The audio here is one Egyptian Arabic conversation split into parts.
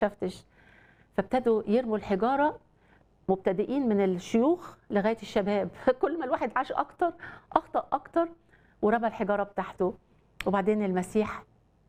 شفتش فابتدوا يرموا الحجاره مبتدئين من الشيوخ لغايه الشباب كل ما الواحد عاش اكتر اخطا اكتر ورمى الحجاره بتاعته وبعدين المسيح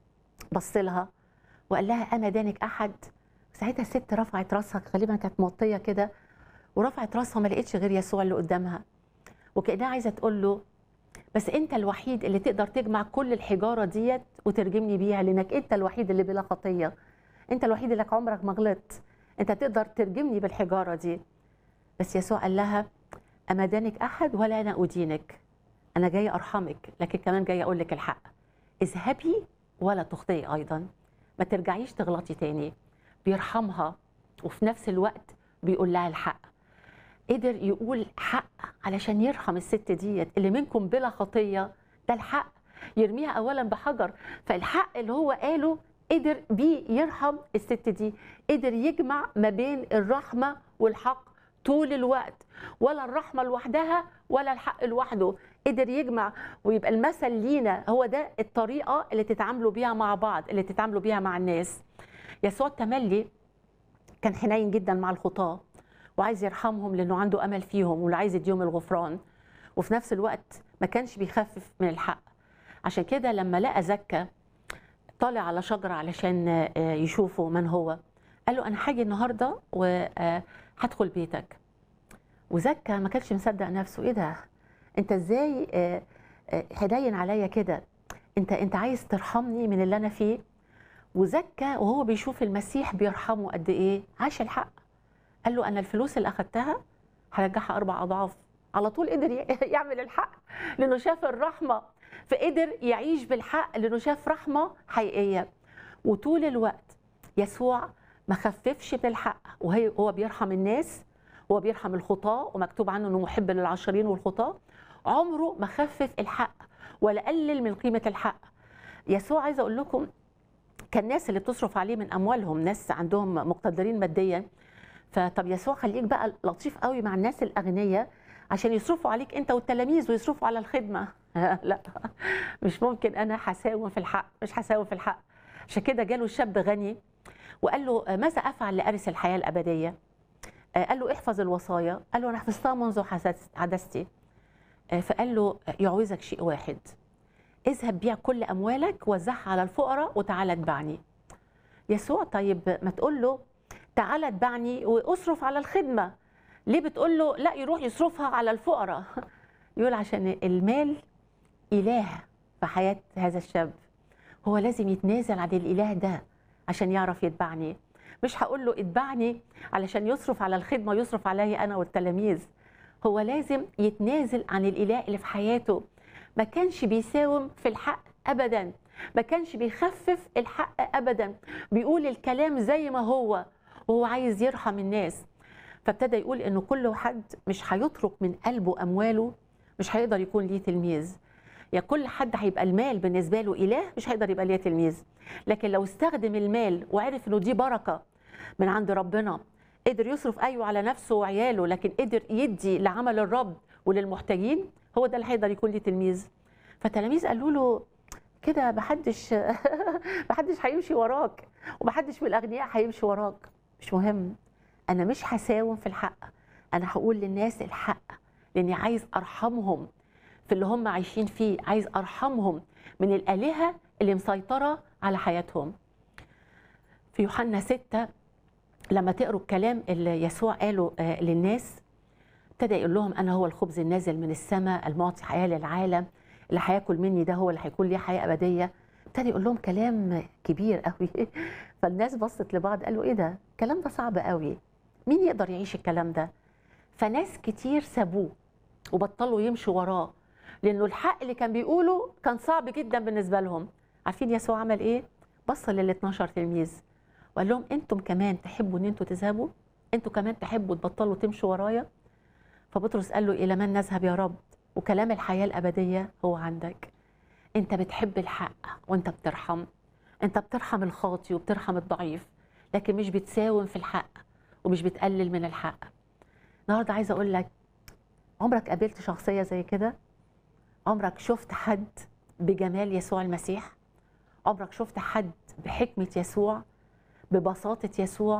بص لها وقال لها اما دانك احد ساعتها الست رفعت راسها غالبا كانت موطيه كده ورفعت راسها ما لقيتش غير يسوع اللي قدامها وكانها عايزه تقول له بس انت الوحيد اللي تقدر تجمع كل الحجاره ديت وترجمني بيها لانك انت الوحيد اللي بلا خطيه انت الوحيد اللي عمرك ما غلطت انت تقدر ترجمني بالحجاره دي بس يسوع قال لها اما دانك احد ولا انا ادينك انا جاي ارحمك لكن كمان جاي اقول لك الحق اذهبي ولا تخطئي ايضا ما ترجعيش تغلطي تاني بيرحمها وفي نفس الوقت بيقول لها الحق قدر يقول حق علشان يرحم الست ديت اللي منكم بلا خطيه ده الحق يرميها اولا بحجر فالحق اللي هو قاله قدر بيه يرحم الست دي قدر يجمع ما بين الرحمه والحق طول الوقت ولا الرحمه لوحدها ولا الحق لوحده قدر يجمع ويبقى المثل لينا هو ده الطريقه اللي تتعاملوا بيها مع بعض اللي تتعاملوا بيها مع الناس يسوع التملي كان حنين جدا مع الخطاه وعايز يرحمهم لانه عنده امل فيهم واللي عايز يديهم الغفران وفي نفس الوقت ما كانش بيخفف من الحق عشان كده لما لقى زكا طالع على شجره علشان يشوفوا من هو قال له انا هاجي النهارده وهدخل بيتك وزكا ما كانش مصدق نفسه ايه ده انت ازاي هدين عليا كده انت انت عايز ترحمني من اللي انا فيه وزكا وهو بيشوف المسيح بيرحمه قد ايه عاش الحق قال له انا الفلوس اللي اخدتها هرجعها اربع اضعاف على طول قدر يعمل الحق لانه شاف الرحمه فقدر يعيش بالحق لانه شاف رحمه حقيقيه وطول الوقت يسوع ما خففش من الحق وهي هو بيرحم الناس هو بيرحم الخطاه ومكتوب عنه انه محب للعشرين والخطاه عمره ما خفف الحق ولا قلل من قيمه الحق يسوع عايزه اقول لكم كان الناس اللي بتصرف عليه من اموالهم ناس عندهم مقتدرين ماديا فطب يسوع خليك بقى لطيف قوي مع الناس الاغنياء عشان يصرفوا عليك انت والتلاميذ ويصرفوا على الخدمه لا مش ممكن انا هساوم في الحق مش هساوم في الحق عشان كده جاله شاب غني وقال له ماذا افعل لارث الحياه الابديه قال له احفظ الوصايا قال له انا حفظتها منذ حدثتي فقال له يعوزك شيء واحد اذهب بيع كل اموالك وزعها على الفقراء وتعالى اتبعني يسوع طيب ما تقول له تعالى اتبعني واصرف على الخدمه ليه بتقول له لا يروح يصرفها على الفقراء يقول عشان المال اله في حياه هذا الشاب هو لازم يتنازل عن الاله ده عشان يعرف يتبعني مش هقول له اتبعني علشان يصرف على الخدمه يصرف عليا انا والتلاميذ هو لازم يتنازل عن الاله اللي في حياته ما كانش بيساوم في الحق ابدا ما كانش بيخفف الحق ابدا بيقول الكلام زي ما هو وهو عايز يرحم الناس فابتدى يقول انه كل حد مش هيترك من قلبه امواله مش هيقدر يكون ليه تلميذ يا كل حد هيبقى المال بالنسبه له اله مش هيقدر يبقى ليه تلميذ لكن لو استخدم المال وعرف انه دي بركه من عند ربنا قدر يصرف ايوه على نفسه وعياله لكن قدر يدي لعمل الرب وللمحتاجين هو ده اللي هيقدر يكون ليه تلميذ فالتلاميذ قالوا له كده محدش محدش هيمشي وراك ومحدش من الاغنياء هيمشي وراك مش مهم انا مش هساوم في الحق انا هقول للناس الحق لاني عايز ارحمهم في اللي هم عايشين فيه عايز ارحمهم من الالهه اللي مسيطره على حياتهم في يوحنا ستة لما تقروا الكلام اللي يسوع قاله للناس ابتدى يقول لهم انا هو الخبز النازل من السماء المعطي حياه للعالم اللي هياكل مني ده هو اللي هيكون ليه حياه ابديه ابتدى يقول لهم كلام كبير قوي فالناس بصت لبعض قالوا ايه ده الكلام ده صعب قوي مين يقدر يعيش الكلام ده فناس كتير سابوه وبطلوا يمشوا وراه لانه الحق اللي كان بيقوله كان صعب جدا بالنسبه لهم عارفين يسوع عمل ايه بص لل 12 تلميذ وقال لهم انتم كمان تحبوا ان انتوا تذهبوا انتوا كمان تحبوا تبطلوا تمشوا ورايا فبطرس قال له الى من نذهب يا رب وكلام الحياه الابديه هو عندك انت بتحب الحق وانت بترحم انت بترحم الخاطي وبترحم الضعيف لكن مش بتساوم في الحق ومش بتقلل من الحق النهارده عايزه اقول لك عمرك قابلت شخصيه زي كده عمرك شفت حد بجمال يسوع المسيح عمرك شفت حد بحكمه يسوع ببساطه يسوع